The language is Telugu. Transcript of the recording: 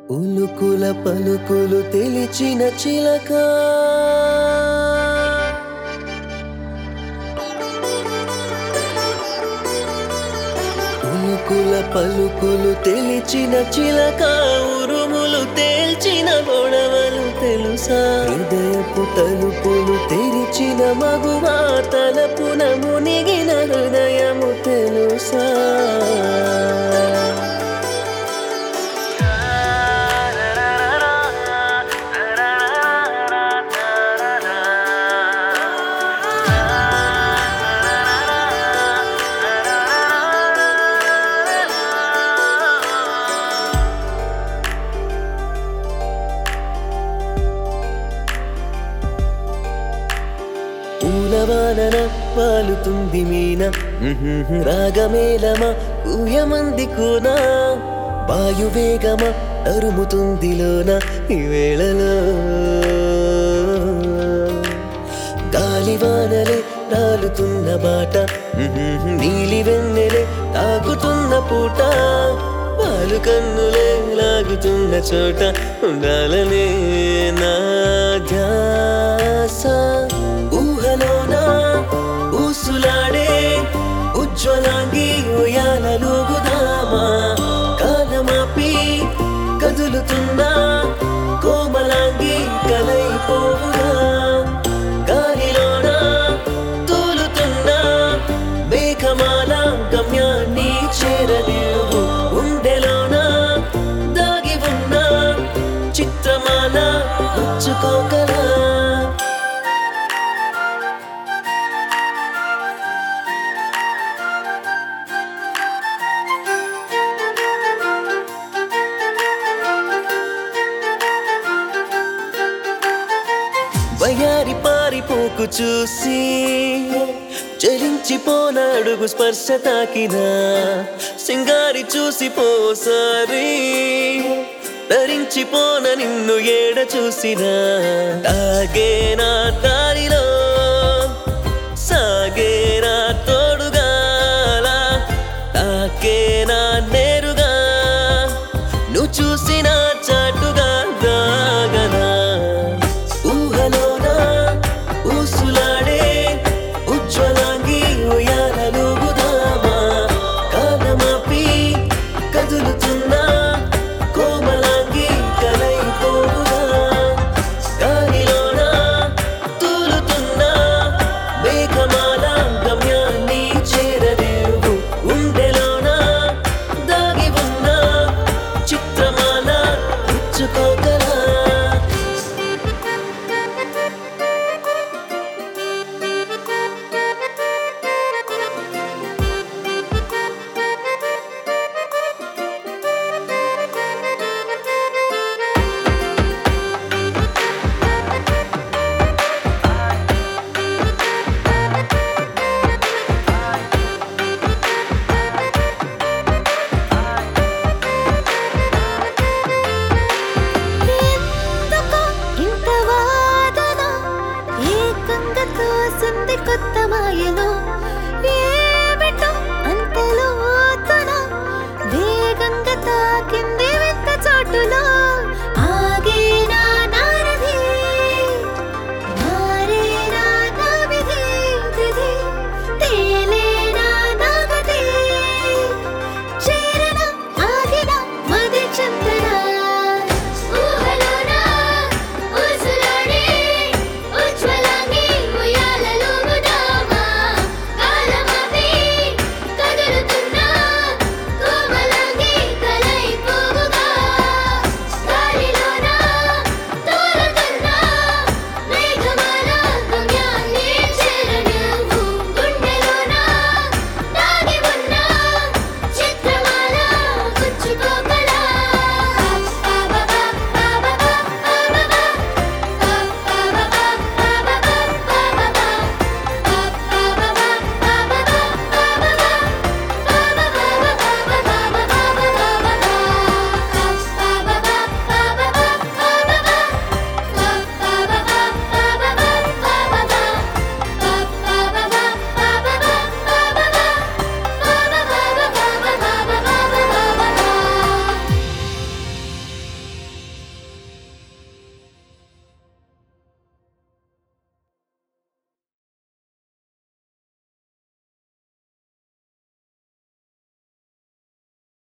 ఉలుకుల పలుకులు తెలిచిన చిలక ఉలుకుల పలుకులు తెలిచిన చిలక ఉరుములు తేల్చిన గొడవలు తెలుసా హృదయపు తలుపులు తెరిచిన మగువా తలపున మునిగిన హృదయము తెలుసా పూలవానన పాలుతుంది మీన ఉహుహు, రాగమేలమా ఊయమంది కూనా వాయువేగమా అరుముతుంది లోన ఈ వేళలో గాలివానలే రాలుతున్న బాట ఉహుహు, నీలి వెన్నెలే తాగుతున్న పూట పాలు కన్నులే లాగుతున్న చోట ఉండాలనే నా ధ్యాస ఊహలోన ఊసులాడే ఉజ్వలాంగి ఉయాలలుగుదామా కాలమాపి కదులుతున్నా కోమలాంగి కలైపోవుగా గాలిలోన తూలుతున్నా మేఘమాల గమ్యాన్ని చేరలేవు ఉండెలోన దాగి ఉన్న చిత్రమాల పుచ్చుకోగలా వయారి పారిపోకు చూసి చలించిపోన అడుగు స్పర్శ తాకిన సింగారి చూసి పోసారి ధరించిపోన నిన్ను ఏడ చూసిన తాగేనా దారిలో సాగేనా తోడుగాల తాకే